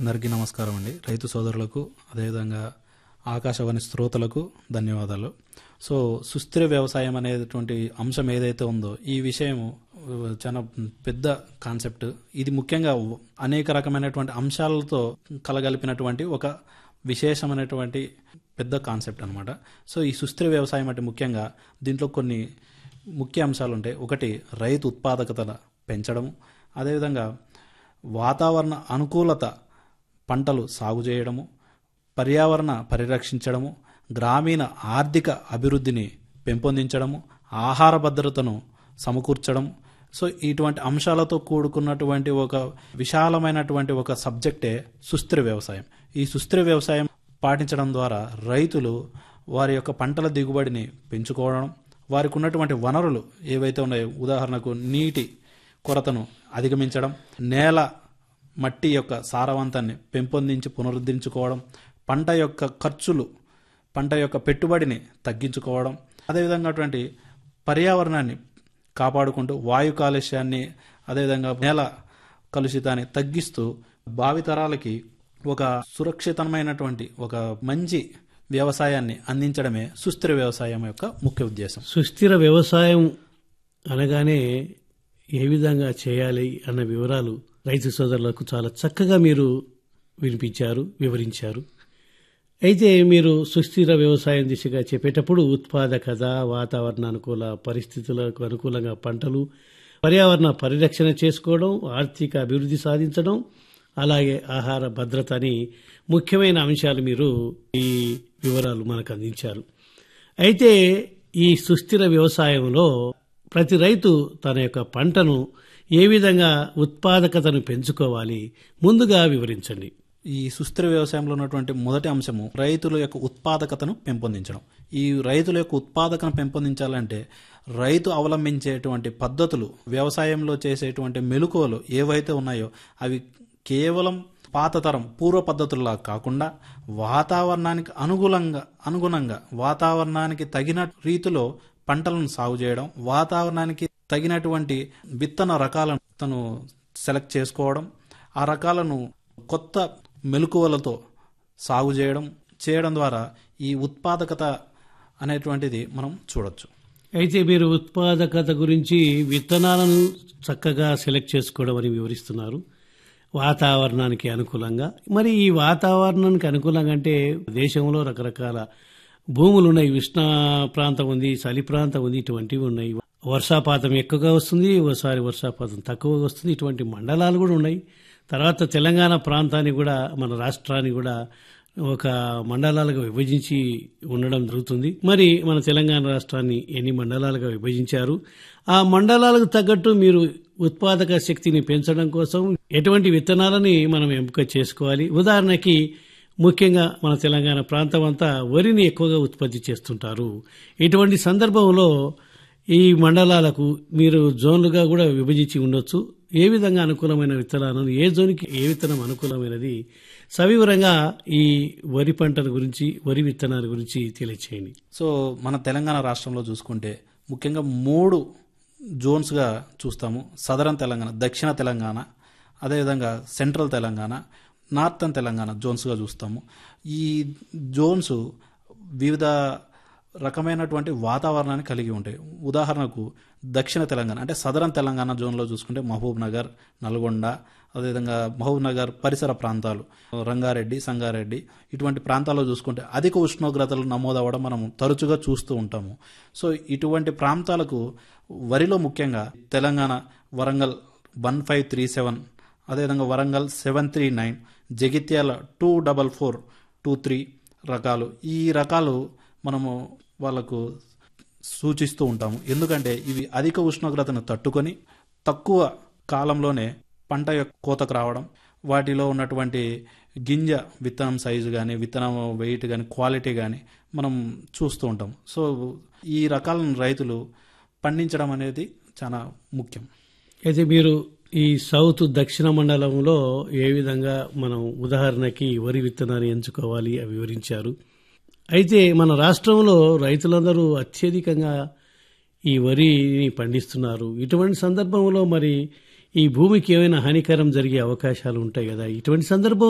అందరికీ నమస్కారం అండి రైతు సోదరులకు అదేవిధంగా ఆకాశవాణి శ్రోతలకు ధన్యవాదాలు సో సుస్థిర వ్యవసాయం అనేటువంటి అంశం ఏదైతే ఉందో ఈ విషయం ఆ, చాలా పెద్ద కాన్సెప్ట్ ఇది ముఖ్యంగా అనేక రకమైనటువంటి అంశాలతో కలగలిపినటువంటి ఒక విశేషమైనటువంటి పెద్ద కాన్సెప్ట్ అనమాట సో ఈ సుస్థిర వ్యవసాయం అంటే ముఖ్యంగా దీంట్లో కొన్ని ముఖ్య అంశాలు ఉంటాయి ఒకటి రైతు ఉత్పాదకతను పెంచడం అదేవిధంగా వాతావరణ అనుకూలత పంటలు సాగు చేయడము పర్యావరణ పరిరక్షించడము గ్రామీణ ఆర్థిక అభివృద్ధిని పెంపొందించడము ఆహార భద్రతను సమకూర్చడం సో ఇటువంటి అంశాలతో కూడుకున్నటువంటి ఒక విశాలమైనటువంటి ఒక సబ్జెక్టే సుస్థిర వ్యవసాయం ఈ సుస్థిర వ్యవసాయం పాటించడం ద్వారా రైతులు వారి యొక్క పంటల దిగుబడిని పెంచుకోవడం వారికి ఉన్నటువంటి వనరులు ఏవైతే ఉన్నాయో ఉదాహరణకు నీటి కొరతను అధిగమించడం నేల మట్టి యొక్క సారవంతాన్ని పెంపొందించి పునరుద్ధరించుకోవడం పంట యొక్క ఖర్చులు పంట యొక్క పెట్టుబడిని తగ్గించుకోవడం అదేవిధంగా అటువంటి పర్యావరణాన్ని కాపాడుకుంటూ వాయు కాలుష్యాన్ని అదేవిధంగా నేల కలుషితాన్ని తగ్గిస్తూ భావితరాలకి ఒక సురక్షితమైనటువంటి ఒక మంచి వ్యవసాయాన్ని అందించడమే సుస్థిర వ్యవసాయం యొక్క ముఖ్య ఉద్దేశం సుస్థిర వ్యవసాయం అనగానే ఏ విధంగా చేయాలి అన్న వివరాలు రైతు సోదరులకు చాలా చక్కగా మీరు వినిపించారు వివరించారు అయితే మీరు సుస్థిర వ్యవసాయం దిశగా చెప్పేటప్పుడు ఉత్పాదకత వాతావరణ అనుకూల పరిస్థితులకు అనుకూలంగా పంటలు పర్యావరణ పరిరక్షణ చేసుకోవడం ఆర్థిక అభివృద్ధి సాధించడం అలాగే ఆహార భద్రత అని ముఖ్యమైన అంశాలు మీరు ఈ వివరాలు మనకు అందించారు అయితే ఈ సుస్థిర వ్యవసాయంలో ప్రతి రైతు తన యొక్క పంటను ఏ విధంగా ఉత్పాదకతను పెంచుకోవాలి ముందుగా వివరించండి ఈ సుస్థిర వ్యవసాయంలో ఉన్నటువంటి మొదటి అంశము రైతుల యొక్క ఉత్పాదకతను పెంపొందించడం ఈ రైతుల యొక్క ఉత్పాదకను పెంపొందించాలంటే రైతు అవలంబించేటువంటి పద్ధతులు వ్యవసాయంలో చేసేటువంటి మెలకువలు ఏవైతే ఉన్నాయో అవి కేవలం పాత తరం పూర్వ పద్ధతుల్లా కాకుండా వాతావరణానికి అనుకూలంగా అనుగుణంగా వాతావరణానికి తగిన రీతిలో పంటలను సాగు చేయడం వాతావరణానికి తగినటువంటి విత్తన రకాలను తను సెలెక్ట్ చేసుకోవడం ఆ రకాలను కొత్త మెలకువలతో సాగు చేయడం చేయడం ద్వారా ఈ ఉత్పాదకత అనేటువంటిది మనం చూడొచ్చు అయితే మీరు ఉత్పాదకత గురించి విత్తనాలను చక్కగా సెలెక్ట్ చేసుకోవడం అని వివరిస్తున్నారు వాతావరణానికి అనుకూలంగా మరి ఈ వాతావరణానికి అనుకూలంగా అంటే దేశంలో రకరకాల భూములు ఉన్నాయి ఉష్ణ ప్రాంతం ఉంది చలి ప్రాంతం ఉంది ఇటువంటివి ఉన్నాయి వర్షాపాతం ఎక్కువగా వస్తుంది ఒకసారి వర్షాపాతం తక్కువగా వస్తుంది ఇటువంటి మండలాలు కూడా ఉన్నాయి తర్వాత తెలంగాణ ప్రాంతాన్ని కూడా మన రాష్ట్రాన్ని కూడా ఒక మండలాలుగా విభజించి ఉండడం జరుగుతుంది మరి మన తెలంగాణ రాష్ట్రాన్ని ఎన్ని మండలాలుగా విభజించారు ఆ మండలాలకు తగ్గట్టు మీరు ఉత్పాదక శక్తిని పెంచడం కోసం ఎటువంటి విత్తనాలని మనం ఎంపిక చేసుకోవాలి ఉదాహరణకి ముఖ్యంగా మన తెలంగాణ ప్రాంతం అంతా వరిని ఎక్కువగా ఉత్పత్తి చేస్తుంటారు ఇటువంటి సందర్భంలో ఈ మండలాలకు మీరు జోన్లుగా కూడా విభజించి ఉండొచ్చు ఏ విధంగా అనుకూలమైన విత్తనాలను ఏ జోన్కి ఏ విత్తనం అనుకూలమైనది సవివరంగా ఈ వరి పంటల గురించి వరి విత్తనాల గురించి తెలియచేయండి సో మన తెలంగాణ రాష్ట్రంలో చూసుకుంటే ముఖ్యంగా మూడు జోన్స్గా చూస్తాము సదరన్ తెలంగాణ దక్షిణ తెలంగాణ అదేవిధంగా సెంట్రల్ తెలంగాణ నార్థన్ తెలంగాణ జోన్స్గా చూస్తాము ఈ జోన్స్ వివిధ రకమైనటువంటి వాతావరణాన్ని కలిగి ఉంటాయి ఉదాహరణకు దక్షిణ తెలంగాణ అంటే సదరన్ తెలంగాణ జోన్లో చూసుకుంటే మహబూబ్ నగర్ నల్గొండ అదేవిధంగా మహబూబ్ నగర్ పరిసర ప్రాంతాలు రంగారెడ్డి సంగారెడ్డి ఇటువంటి ప్రాంతాల్లో చూసుకుంటే అధిక ఉష్ణోగ్రతలు నమోదవ్వడం మనం తరచుగా చూస్తూ ఉంటాము సో ఇటువంటి ప్రాంతాలకు వరిలో ముఖ్యంగా Telangana Warangal one five three seven అదేవిధంగా Warangal seven three nine Jagtial two double four two three రకాలు ఈ రకాలు మనము వాళ్ళకు సూచిస్తూ ఉంటాము ఎందుకంటే ఇవి అధిక ఉష్ణోగ్రతను తట్టుకొని తక్కువ కాలంలోనే పంట యొక్క కోతకు రావడం వాటిలో ఉన్నటువంటి గింజ విత్తనం సైజు కానీ విత్తనం వెయిట్ కానీ క్వాలిటీ కానీ మనం చూస్తూ ఉంటాం సో ఈ రకాలను రైతులు పండించడం అనేది చాలా ముఖ్యం అయితే మీరు ఈ సౌత్ దక్షిణ మండలంలో ఏ విధంగా మనం ఉదాహరణకి వరి విత్తనాన్ని ఎంచుకోవాలి అవి వివరించారు అయితే మన రాష్ట్రంలో రైతులందరూ అత్యధికంగా ఈ వరిని పండిస్తున్నారు ఇటువంటి సందర్భంలో మరి ఈ భూమికి ఏమైనా హానికరం జరిగే అవకాశాలు ఉంటాయి కదా ఇటువంటి సందర్భం